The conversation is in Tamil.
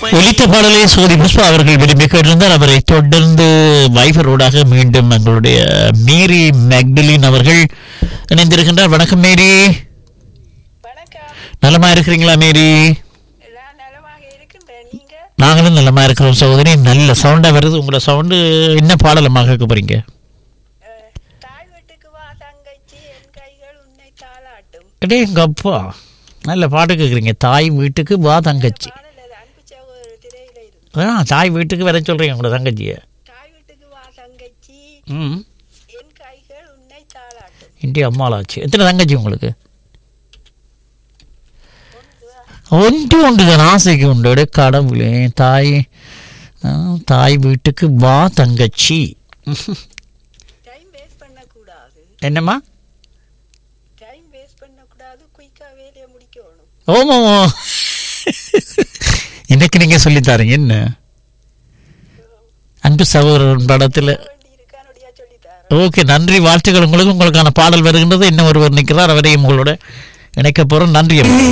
ஒலித்த பாடலை சோதி புஷ்பா அவர்கள் விரும்பி கேட்டிருந்தார் அவரை தொடர்ந்து வைஃபரோடாக மீண்டும் எங்களுடைய மேரி மேக்டலின் அவர்கள் இணைந்திருக்கின்றார் வணக்கம் மேரி வணக்கம் நலமா இருக்கிறீங்களா மேரி நான் நலமாக இருக்கின்றேன் நீங்க நாங்களும் நலமா இருக்கிறோம் சகோதரி நல்ல சவுண்டா வருது உங்களோட சவுண்டு என்ன பாடலமாக கேட்க போறீங்க அஹ், தாய் வீட்டுக்கு வா தங்கச்சி என் கைகள் உன்னை தாளாட்டும் அடே எங்க அப்பா நல்ல பாட்டு கேட்குறீங்க தாய் வீட்டுக்கு வா தங்கச்சி பாடல் அது அன்பு சகோதர திரையில இருந்து ஆ தாய் வீட்டுக்கு வர சொல்றீங்க உங்களோட தங்கச்சியை தாய் வீட்டுக்கு வா தங்கச்சி ம் என் கைகள் உன்னை தாளாட்டும் இந்திய அம்மாளாச்சு எத்தனை தங்கச்சி உங்களுக்கு ஒன்று ஒன்று தான் ஆசைக்கு உண்டு அடே கடவுளே தாய் ஆ, தாய் வீட்டுக்கு வா தங்கச்சி டைம் வேஸ்ட் பண்ணக்கூடாது என்னம்மா டைம் வேஸ்ட் பண்ணக்கூடாது குயிக்கா வேலையை முடிக்கணும் ஓமோ எனக்கு நீங்க சொல்லித்தாரீங்க என்ன அன்பு சகோதரன் படத்தில் வேண்டி இருக்கானுடைய சொல்லித்தார ஓகே நன்றி வாழ்த்துக்கள் உங்களுக்கு உங்களுக்கான பாடல் வருகின்றது இன்னும் ஒருவர் நிற்கிறார் அவரையும் உங்களோட இணைக்க போறோம் நன்றி அம்மா.